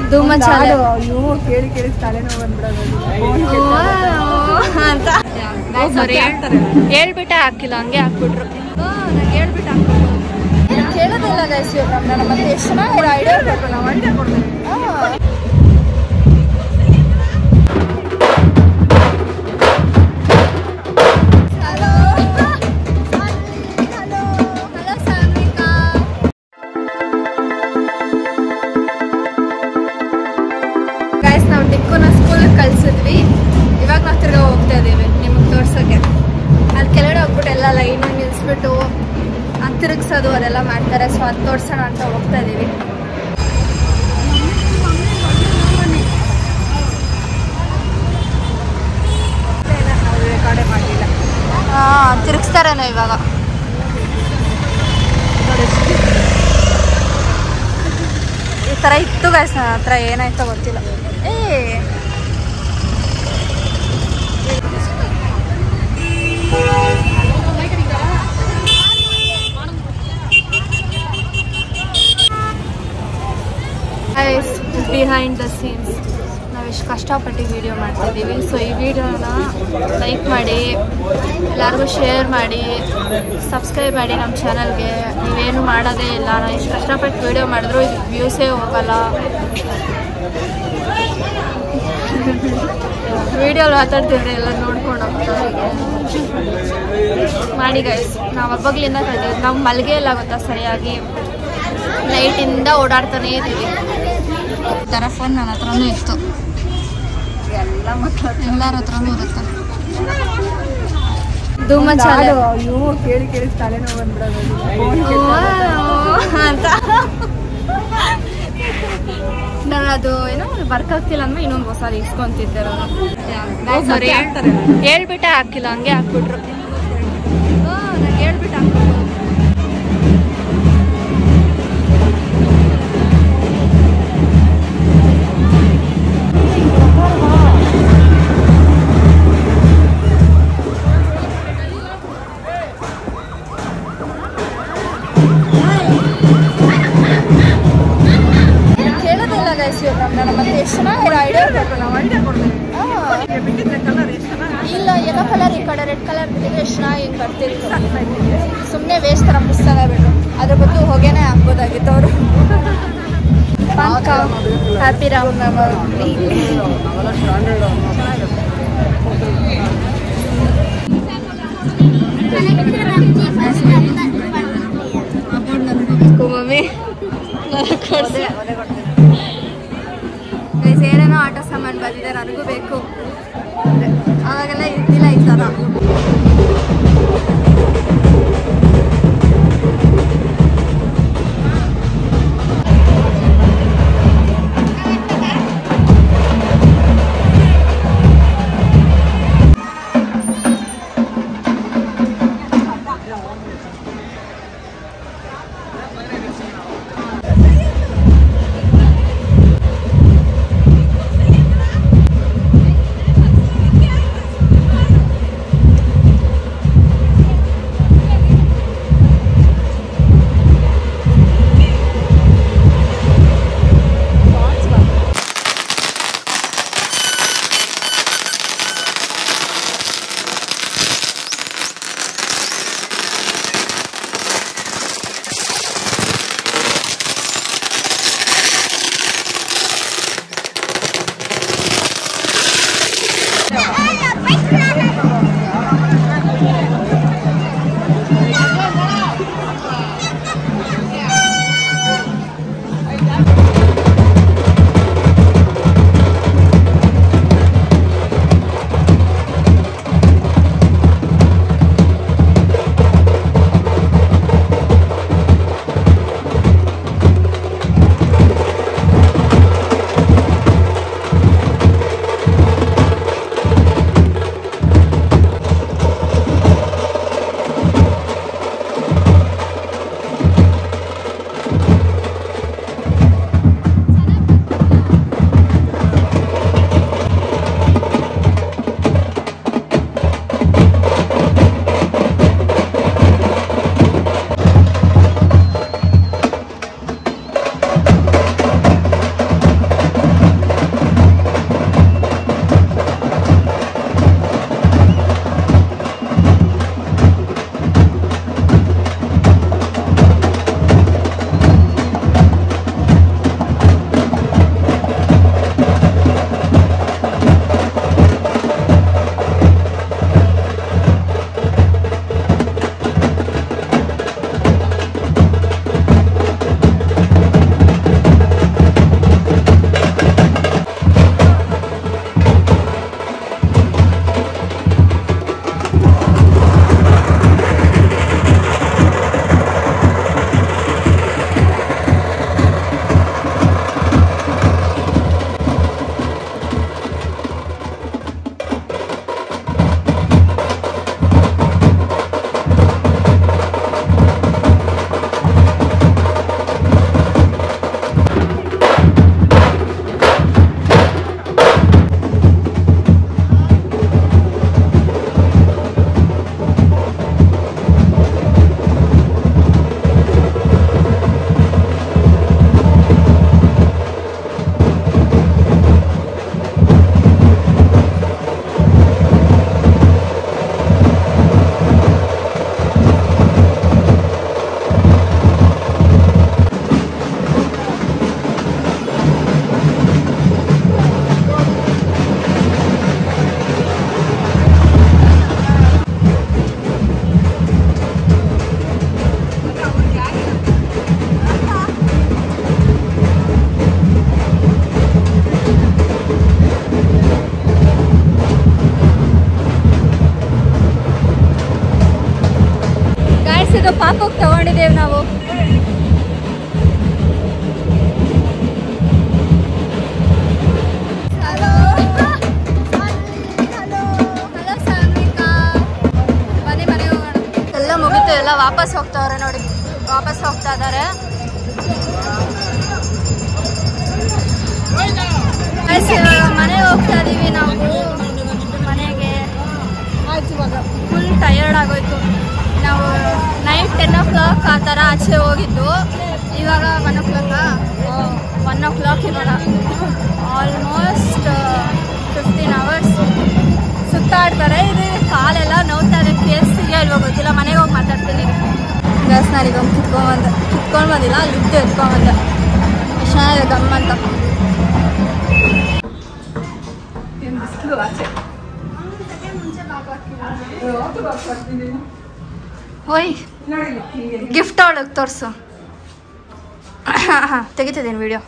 ಧೂಮಚಾಲೆ ಅಯ್ಯೋ ಕೇಳಿ ಕೇಳಿ ತಲೆನೋವು ಬಂದ್ಬಿಡೋದು ಅಂತ ಅವ್ರು ಹೇಳ್ಬಿಟ್ಟೆ ಹಾಕಿಲ್ಲ ಹಂಗೆ ಹಾಕ್ಬಿಟ್ರು ಹೇಳ್ಬಿಟ್ಟು ಹಾಕ್ಬಿಟ್ರು ಕೇಳೋದಿಲ್ಲ ಗೈಸ್ ಇವ್ರು ನಮ್ಮ ಮತ್ತೆ ಎಷ್ಟು ಚೆನ್ನಾಗಿ ಐಡಿಯಾ ಬೇಕು ನಾವು ಐಡಿಯಾ ಕೊಡ್ತೀನಿ hello hello hello Sanvika guys ನಾವು ಟಿಕ್ಕುನ ಸ್ಕೂಲಿಗೆ ಕಳ್ಸಿದ್ವಿ ಇವಾಗ ನಾವು ತಿರ್ಗಾ ಹೋಗ್ತಾ ಇದೀವಿ ನಿಮಗೆ ತೋರ್ಸೋಕ್ಕೆ ಅಲ್ಲಿ ಕೆಳಗಡೆ ಹೋಗ್ಬಿಟ್ಟು ಎಲ್ಲ ಲೈನು ನಿಲ್ಲಿಸ್ಬಿಟ್ಟು ಅದು ತಿರುಗ್ಸೋದು ಅದೆಲ್ಲ ಮಾಡ್ತಾರೆ ಸೊ ಅದು ತೋರ್ಸೋಣ ಅಂತ ಹೋಗ್ತಾ ಇದೀವಿ ನಾವು ರೆಕಾರ್ಡೇ ಮಾಡಲಿಲ್ಲ ಹಾಂ ತಿರುಗಿಸ್ತಾರೇನೋ ಇವಾಗ ಈ ಥರ ಇತ್ತು ಗೈಸ್ ನನ್ನ ಹತ್ರ ಏನಾಯ್ತೋ ಗೊತ್ತಿಲ್ಲ ಏ ಬಿಹೈಂಡ್ ದ ಸೀನ್ಸ್ ನಾವು ಎಷ್ಟು ಕಷ್ಟಪಟ್ಟು ವಿಡಿಯೋ ಮಾಡ್ತಿದ್ದೀವಿ ಸೊ ಈ ವಿಡಿಯೋನ ಲೈಕ್ ಮಾಡಿ ಎಲ್ಲರಿಗೂ ಶೇರ್ ಮಾಡಿ ಸಬ್ಸ್ಕ್ರೈಬ್ ಮಾಡಿ ನಮ್ಮ ಚಾನಲ್ಗೆ ನೀವೇನು ಮಾಡೋದೇ ಇಲ್ಲ ನಾನು ಎಷ್ಟು ಕಷ್ಟಪಟ್ಟು ವಿಡಿಯೋ ಮಾಡಿದ್ರು ವ್ಯೂಸೇ ಹೋಗಲ್ಲ ವಿಡಿಯೋ ಮಾತಾಡ್ತಿದ್ರೆ ಎಲ್ಲ ನೋಡ್ಕೊಂಡು ಹೋಗ್ತಾರೆ ಮಾಡಿ ಗೈಸ್ ನಾವು ಹಬ್ಬಗಳಿಂದ ಕಳ್ದಿದ್ದೀವಿ ನಾವು ಮಲ್ಗೆ ಇಲ್ಲ ಗೊತ್ತಾ ಸರಿಯಾಗಿ ನೈಟಿಂದ ಓಡಾಡ್ತಾನೇ ಇದ್ದೀವಿ ಈ ಥರ ಫೋನ್ ನನ್ನ ಹತ್ರನೂ ಇತ್ತು ಎಲ್ಲ ಮಕ್ಕಳು ಎಲ್ಲರ ಹತ್ರನೂ ಇರುತ್ತೆ ಧೂಮಚಾಲೆ ಅಯ್ಯೋ ಕೇಳಿ ಕೇಳಿ ತಲೆನೋವು ಬಂದ್ಬಿಡೋದು ಅಂತ ನಾನು ಅದು ಏನೋ ವರ್ಕ್ ಆಗ್ತಿಲ್ಲ ಅಂದ್ರೆ ಇನ್ನೊಂದು ಹೊಸ ಇಸ್ಕೊಂತಿದ್ದೆ ನಾನು ಅವ್ರು ಹೇಳ್ತಾರೆ. ಹೇಳ್ಬಿಟ್ಟೆ ಹಾಕಿಲ್ಲ ಹಂಗೆ ಹಾಕ್ಬಿಟ್ರು ನಾನು ಹೇಳ್ಬಿಟ್ಟು ಹಾಕ್ಬಿಟ್ರು ಕೇಳೋದಿಲ್ಲ ಗೈಸ್ ಇವ್ರು ನನ್ನ ಮತ್ತೆ ಎಷ್ಟು ಚೆನ್ನಾಗಿ ಐಡಿಯಾ ಬೇಕು ನಾವು ಐಡಿಯಾ ಕೊಡ್ತೀನಿ ಆ. ಬಿಟ್ಟಿದ್ರೆ ಕಲರ್ ಎಷ್ಟು ಚೆನ್ನಾಗಿ ಇಲ್ಲ ಎಲ್ಲೋ ಕಲರ್ ಈ ಕಡೆ ರೆಡ್ ಕಲರ್ ಬಿಟ್ಟಿದ್ರೆ ಎಷ್ಟು ಚೆನ್ನಾಗಿ ಹಿಂಗೆ ಬರ್ತಿತ್ತು ಸುಮ್ಮನೆ ವೇಸ್ಟ್ ಥರ ಪುಸ್ತಕ ಬಿಟ್ಟು ಅದ್ರ ಬದಲು ಹೊಗೆನೇ ಹಾಕ್ಬೋದಾಗಿತ್ತು ಅವರು ಹ್ಯಾಪಿ ರಾಮನವಮಿ ಮಮ್ಮಿ ಏನೇನೋ ಆಟ ಸಾಮಾನು ಬಂದಿದೆ ನನಗೂ ಬೇಕು ಅವಾಗೆಲ್ಲ ಇದ್ದಿಲ್ಲ ಈ ಥರ ಇದು ಪಾಪಕ್ಕೆ ತಗೊಂಡಿದ್ದೇವೆ ನಾವು ಹಲೋ ಹಲೋ ಹಲೋ ಸಾನ್ವಿಕಾ ಬನ್ನಿ ಮನೆಗೆ ಹೋಗೋಣ ಎಲ್ಲ ಮುಗೀತು ಎಲ್ಲ ವಾಪಸ್ ಹೋಗ್ತಾವ್ರೆ ನೋಡಿ ವಾಪಸ್ ಹೋಗ್ತಾ ಇದ್ದಾರೆ Guys, ಇವಾಗ ಮನೆಗೆ ಹೋಗ್ತಾ ಇದೀವಿ ನಾವು ಮನೆಗೆ ಆಯ್ತು ಇವಾಗ ಫುಲ್ ಟಯರ್ಡ್ ಆಗೋಯ್ತು ನಾವು ನೈಟ್ ಟೆನ್ ಓ ಕ್ಲಾಕ್ ಆ ಥರ ಆಚೆ ಹೋಗಿದ್ದು ಇವಾಗ ಒನ್ ಓ ಕ್ಲಾಕಾ ಒನ್ ಓ ಕ್ಲಾಕ್ ಇವಾಗ ಆಲ್ಮೋಸ್ಟ್ ಫಿಫ್ಟೀನ್ ಅವರ್ಸ್ ಸುತ್ತಾಡ್ತಾರೆ ಇದು ಕಾಲೆಲ್ಲ ನೋವ್ತಾ ಇದೆ ಕೇಳಿಸ್ತಿದೆಯಾ ಇಲ್ವಾ ಗೊತ್ತಿಲ್ಲ ಮನೆಗೆ ಹೋಗಿ ಮಾತಾಡ್ತೀನಿ ಗಸ್ ನಾನೀಗ ಒಂದು ಕಿತ್ಕೊಂಡ್ಬಂದೆ ಕಿತ್ಕೊಂಡು ಬಂದಿಲ್ಲ ಲಿಫ್ಟ್ ಎತ್ಕೊಂಡ್ಬಂದೆ ಎಷ್ಟು ಚೆನ್ನಾಗಿದೆ ಗಮ್ ಅಂತ ಏನು ಬಿಸಿಲು ಆಚೆ ಯಾವತ್ತು ಬರ್ತೀನಿ ಓಯ್ ನೋಡಿ ಹೀಗೆ ಗಿಫ್ಟ್ ಅವಳಗೆ ತೋರಿಸು ತೆಗಿತಿದ್ದೀನಿ ವಿಡಿಯೋ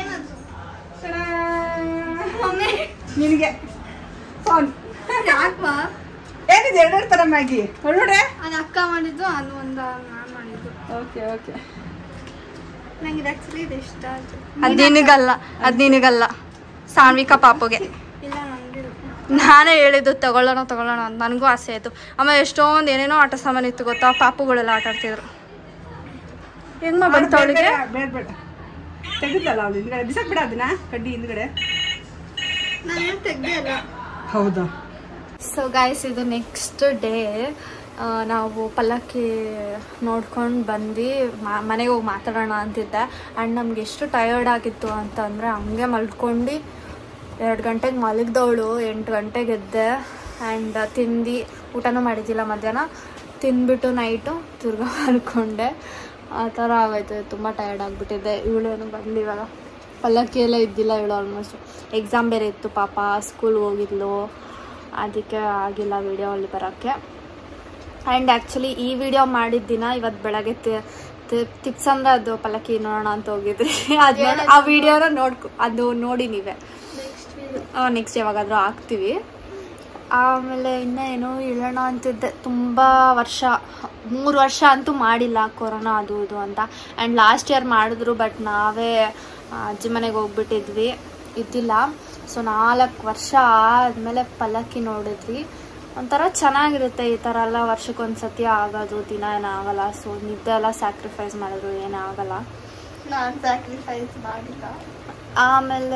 ನಿನಗೆ ಫೋನ್ ಯಾಕವಾ ಏನಿದೆ ಎರಡೆರಡು ಥರ ಮ್ಯಾಗಿ ಹೊರಡೆ ಅದು ಅಕ್ಕ ಮಾಡಿದ್ದು ಅದು ಒಂದು ನಾನು ಮಾಡಿದ್ದು ಓಕೆ ಓಕೆ ನಂಗೆ ಇದು ಆ್ಯಕ್ಚುಲಿ ಇದು ಇಷ್ಟ ಆಯ್ತು ಅದು ನಿನಗಲ್ಲ ಅದು ನಿನಗಲ್ಲ ಸಾನ್ವಿಕಾ ಪಾಪುಗೆ ಇಲ್ಲ ನನಗೆ ನಾನೇ ಹೇಳಿದ್ದು ತಗೊಳ್ಳೋಣ ತಗೊಳ್ಳೋಣ ಅಂತ ನನಗೂ ಆಸೆ ಆಯಿತು ಆಮೇಲೆ ಎಷ್ಟೊಂದು ಏನೇನೋ ಆಟ ಸಾಮಾನು ಇತ್ತು ಗೊತ್ತಾ ಪಾಪುಗಳೆಲ್ಲ ಆಟ ಆಡ್ತಿದ್ರು ಹೆಂಗ ಬಂತು ಅವಳಿಗೆ ಬೇಡ ಬೇಡ ತೆಗೆದಲ್ಲ ಅವಳು ಹಿಂದ್ಗಡೆ ಬಿಸಾಕ್ ಬಿಡ ಅದನ್ನ ಕಡ್ಡಿ ಹಿಂದ್ಗಡೆ ನಾನು ತೆಗ್ದೇ ಇಲ್ಲ ಹೌದಾ ಸೊ ಗಾಯ್ಸ್ ಇದು ನೆಕ್ಸ್ಟ್ ಡೇ ನಾವು ಪಲ್ಲಕ್ಕಿ ನೋಡ್ಕೊಂಡು ಬಂದು ಮನೆಗೆ ಹೋಗಿ ಮಾತಾಡೋಣ ಅಂತಿದ್ದೆ ಆ್ಯಂಡ್ ನಮ್ಗೆ ಎಷ್ಟು ಟಯರ್ಡ್ ಆಗಿತ್ತು ಅಂತಂದರೆ ಹಂಗೆ ಮಲ್ಕೊಂಡು ಎರಡು ಗಂಟೆಗೆ ಮಲಗ್ದವಳು ಎಂಟು ಗಂಟೆಗೆ ಎದ್ದೆ ಆ್ಯಂಡ್ ತಿಂದು ಊಟನೂ ಮಾಡಿದ್ದಿಲ್ಲ ಮಧ್ಯಾಹ್ನ ತಿಂದ್ಬಿಟ್ಟು ನೈಟು ತಿರ್ಗಾ ಮಲ್ಕೊಂಡೆ ಆ ಥರ ಆಗೋಯ್ತು ತುಂಬ ಟಯರ್ಡ್ ಆಗಿಬಿಟ್ಟಿದ್ದೆ ಇವಳೇನು ಬಂದು ಇವಾಗ ಪಲ್ಲಕ್ಕಿ ಎಲ್ಲ ಇದ್ದಿಲ್ಲ ಇವಳು ಆಲ್ಮೋಸ್ಟ್ ಎಕ್ಸಾಮ್ ಬೇರೆ ಇತ್ತು ಪಾಪ ಸ್ಕೂಲ್ಗೆ ಹೋಗಿದ್ಲು ಅದಕ್ಕೆ ಆಗಿಲ್ಲ ವಿಡಿಯೋ ಅಲ್ಲಿ ಬರೋಕ್ಕೆ ಆ್ಯಂಡ್ ಆ್ಯಕ್ಚುಲಿ ಈ ವಿಡಿಯೋ ಮಾಡಿದ ದಿನ ಇವತ್ತು ಬೆಳಗ್ಗೆ ಟಿಪ್ಸ್ ಅಂದ್ರೆ ಅದು ಪಲ್ಲಕ್ಕಿ ನೋಡೋಣ ಅಂತ ಹೋಗಿದ್ರಿ ಅದು ಆ ವಿಡಿಯೋನ ನೋಡ್ಕೊ ಅದು ನೋಡಿ ನೀವೇ ನೆಕ್ಸ್ಟ್ ಯಾವಾಗಾದರೂ ಹಾಕ್ತೀವಿ ಆಮೇಲೆ ಇನ್ನೂ ಏನೋ ಹೇಳೋಣ ಅಂತಿದ್ದೆ ತುಂಬ ವರ್ಷ ಮೂರು ವರ್ಷ ಅಂತೂ ಮಾಡಿಲ್ಲ ಕೊರೋನಾ ಅದು ಇದು ಅಂತ ಆ್ಯಂಡ್ ಲಾಸ್ಟ್ ಇಯರ್ ಮಾಡಿದ್ರು ಬಟ್ ನಾವೇ ಆ, ಅಜ್ಜಿ ಮನೆಗೆ ಹೋಗ್ಬಿಟ್ಟಿದ್ವಿ ಇದ್ದಿಲ್ಲ ಸೊ ನಾಲ್ಕು ವರ್ಷ ಆದಮೇಲೆ ಪಲ್ಲಕ್ಕಿ ನೋಡಿದ್ವಿ ಒಂಥರ ಚೆನ್ನಾಗಿರುತ್ತೆ ಈ ಥರ ಎಲ್ಲ ವರ್ಷಕ್ಕೊಂದ್ಸತಿ ಆಗೋದು ದಿನ ಏನಾಗಲ್ಲ ಸೊ ನಿದ್ದೆ ಎಲ್ಲ ಸ್ಯಾಕ್ರಿಫೈಸ್ ಮಾಡಿದ್ರು ಏನಾಗಲ್ಲ ನಾನು ಸ್ಯಾಕ್ರಿಫೈಸ್ ಮಾಡಿಲ್ಲ ಆಮೇಲೆ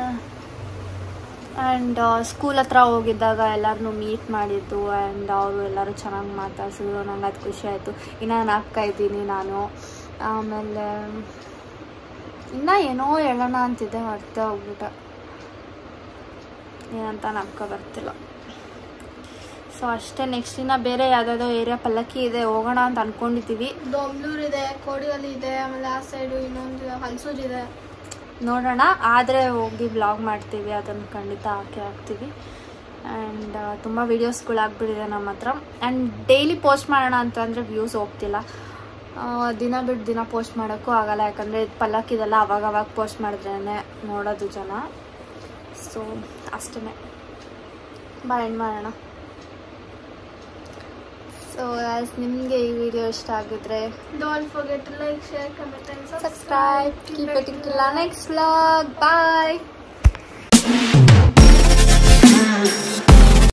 ಆ್ಯಂಡ್ ಸ್ಕೂಲ್ ಹತ್ರ ಹೋಗಿದ್ದಾಗ ಎಲ್ಲರನ್ನೂ ಮೀಟ್ ಮಾಡಿದ್ದು ಆ್ಯಂಡ್ ಅವರು ಎಲ್ಲರೂ ಚೆನ್ನಾಗಿ ಮಾತಾಡ್ಸಿದ್ರು ನಂಗೆ ಅದು ಖುಷಿ ಆಯಿತು ಇನ್ನು ನಾನು ಅಕ್ಕ ಇದ್ದೀನಿ ನಾನು ಆಮೇಲೆ ಇನ್ನೂ ಏನೋ ಹೇಳೋಣ ಅಂತಿದ್ದೆ ಮರ್ತೆ ಹೋಗ್ಬಿಟ್ಟೆ ಏನಂತ ನಮ್ಕ ಬರ್ತಿಲ್ಲ ಸೊ ಅಷ್ಟೇ ನೆಕ್ಸ್ಟ್ ಇನ್ನು ಬೇರೆ ಯಾವುದಾದ್ರು ಏರಿಯಾ ಪಲ್ಲಕ್ಕಿ ಇದೆ ಹೋಗೋಣ ಅಂತ ಅಂದ್ಕೊಂಡಿದ್ದೀವಿ ದೊಮ್ಲೂರ್ ಇದೆ ಕೋಡಿಯಲ್ಲಿ ಇದೆ ಆಮೇಲೆ ಆ ಸೈಡು ಇನ್ನೊಂದು ಹಲ್ಸೂರ್ ಇದೆ ನೋಡೋಣ ಆದರೆ ಹೋಗಿ ಬ್ಲಾಗ್ ಮಾಡ್ತೀವಿ ಅದನ್ನು ಖಂಡಿತ ಹಾಕಿ ಹಾಕ್ತೀವಿ ಆ್ಯಂಡ್ ತುಂಬ ವೀಡಿಯೋಸ್ಗಳು ಆಗ್ಬಿಟ್ಟಿದೆ ನಮ್ಮ ಹತ್ರ ಆ್ಯಂಡ್ ಡೈಲಿ ಪೋಸ್ಟ್ ಮಾಡೋಣ ಅಂತಂದರೆ ವ್ಯೂಸ್ ಹೋಗ್ತಿಲ್ಲ ಆ, ದಿನ ಬಿಟ್ಟು ದಿನ ಪೋಸ್ಟ್ ಮಾಡೋಕ್ಕೂ ಆಗಲ್ಲ ಯಾಕಂದರೆ ಪಲ್ಲಕ್ಕಿದೆಲ್ಲ ಅವಾಗ ಅವಾಗ ಪೋಸ್ಟ್ ಮಾಡಿದ್ರೇ ನೋಡೋದು ಜನ ಸೊ ಅಷ್ಟೇ ಬಾ ಎಂಡ್ ಮಾಡೋಣ ಸೊ ನಿಮಗೆ ಈ ವಿಡಿಯೋ ಇಷ್ಟ ಆಗಿದ್ರೆ don't forget to like share comment and subscribe keep it in till our next vlog bye